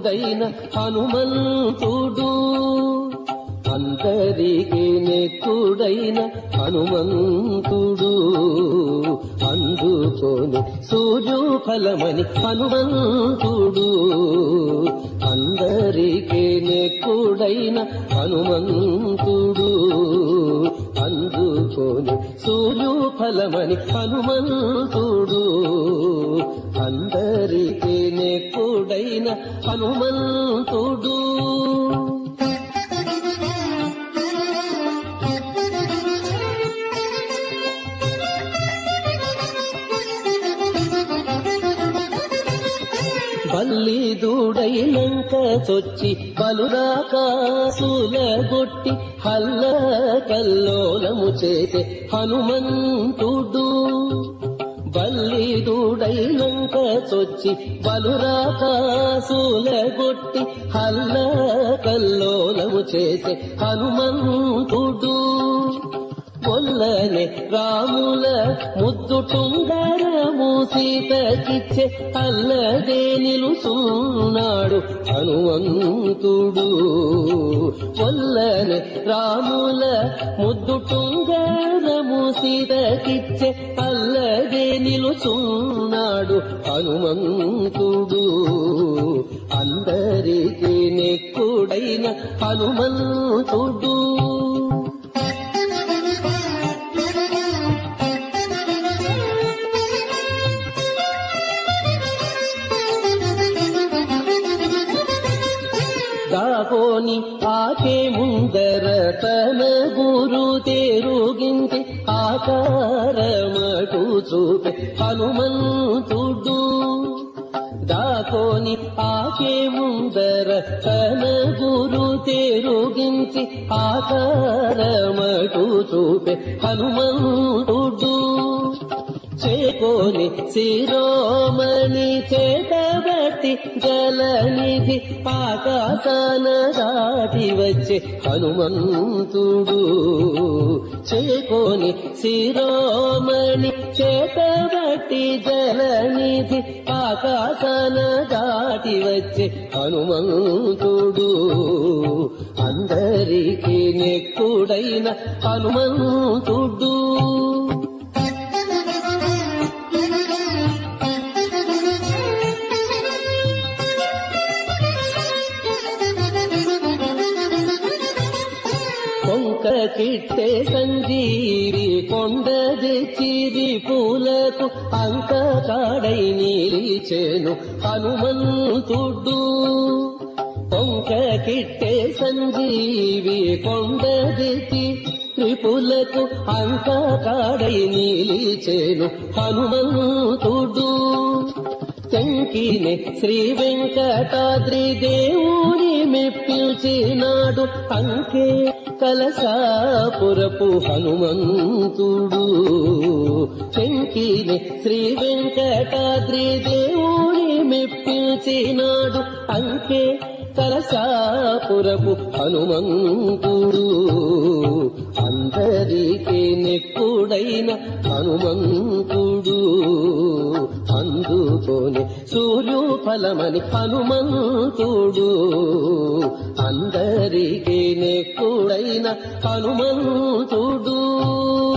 నెక్కుడైన హనుమంతుడు అందరికి నెక్కుడైన హనుమంతుడు అందుకొని సూర్యు ఫలమని హనుమంతుడు అందరికి నెక్కుడైన హనుమంతుడు అందుకొని సూర్యు ఫలమని హనుమంతుడు అందరికి నెక్కుడైన హనుమంతుడు బల్లి దూడైనంక చొచ్చి బలురాకాసుల గొట్టి హల్ల కల్లోలము చేసే హనుమంతుడు బల్లి దూడైనంక చొచ్చి బలురాకాసుల గొట్టి హల్ల కల్లోలము చేసే హనుమంతుడు కొల్లనే రాముల ముద్దు టుంగరము సీతకిచ్చే అల్లదే నిలుసున్నాడు హనుమంతుడు కొల్లనే రాముల ముద్దు టుంగరము సీతకిచ్చే అల్లదే నిలుసున్నాడు హనుమంతుడు అందరికీ నెక్కుడైన హనుమంతుడు దాకోని ఆకే ముందర తన గురు తేరుగించి ఆకారమటు చూపే హనుమంతుడు దాకోని ఆకే ముందర తన గురు తేరుగించి ఆకారమటు చూపే హనుమంతుడు చేకోని శిరోమణి చేతబట్టి జలనిధి ఆకాశాన దాటి వచ్చే హనుమంతుడు చేకోని శిరోమణి చేతబట్టి జలనిధి ఆకాశాన దాటి వచ్చే హనుమంతుడు అందరికీ నెక్కుడైన హనుమంతుడు కొంక కిట్టే సంజీరి కొండది చిరి పూలకు అంక కాడై నిలిచేను హనుమంతుడు కొంక కిట్టే సంజీవి కొండది త్రిపులకు అంక కాడై నిలిచేను హనుమంతుడు శంకిని శ్రీ వెంకటాద్రి దేవుని మెప్పించినాడు అంకే కలసాపురపు హనుమంతుడు శంకిని శ్రీ వెంకటాద్రి దేవుని మెప్పించినాడు అంకే కలసాపురపు హనుమంతుడు అందరికీ నెక్కుడైన హనుమంతుడు అందుకొని సూర్యు ఫలమని హనుమంతుడు అందరికీ నెక్కుడైన హనుమంతుడు